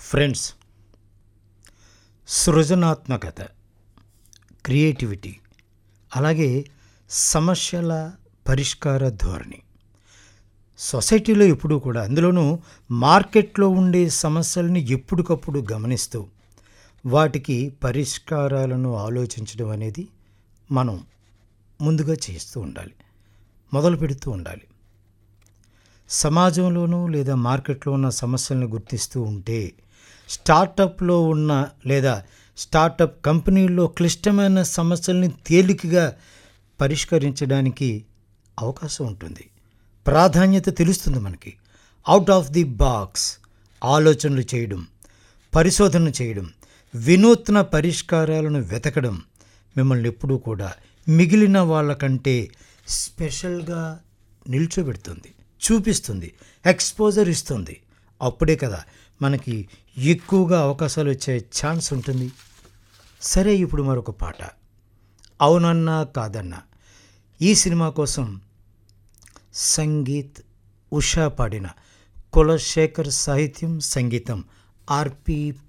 friends సృజనాత్మకత creativity అలాగే సమస్యల పరిష్కార ధోరణి సొసైటీలో ఎప్పుడూ కూడా అందులోనూ మార్కెట్లో ఉండే సమస్యల్ని ఎప్పటికప్పుడు గమనిస్తూ వాటికి పరిష్కారాలను ఆలోచించడం అనేది మనం ముందుగా చేస్తూ ఉండాలి మొదలు పెడుతూ ఉండాలి సమాజంలోనూ లేదా మార్కెట్లో ఉన్న సమస్యలను గుర్తిస్తూ ఉంటే స్టార్టప్లో ఉన్న లేదా స్టార్టప్ కంపెనీల్లో క్లిష్టమైన సమస్యల్ని తేలికగా పరిష్కరించడానికి అవకాశం ఉంటుంది ప్రాధాన్యత తెలుస్తుంది మనకి అవుట్ ఆఫ్ ది బాక్స్ ఆలోచనలు చేయడం పరిశోధన చేయడం వినూత్న పరిష్కారాలను వెతకడం మిమ్మల్ని ఎప్పుడూ కూడా మిగిలిన వాళ్ళకంటే స్పెషల్గా నిల్చోబెడుతుంది చూపిస్తుంది ఎక్స్పోజర్ ఇస్తుంది అప్పుడే కదా మనకి ఎక్కువగా అవకాశాలు వచ్చే ఛాన్స్ ఉంటుంది సరే ఇప్పుడు మరొక పాట అవునన్నా కాదన్నా ఈ సినిమా కోసం సంగీత్ ఉషా పాడిన కులశేఖర్ సాహిత్యం సంగీతం ఆర్పి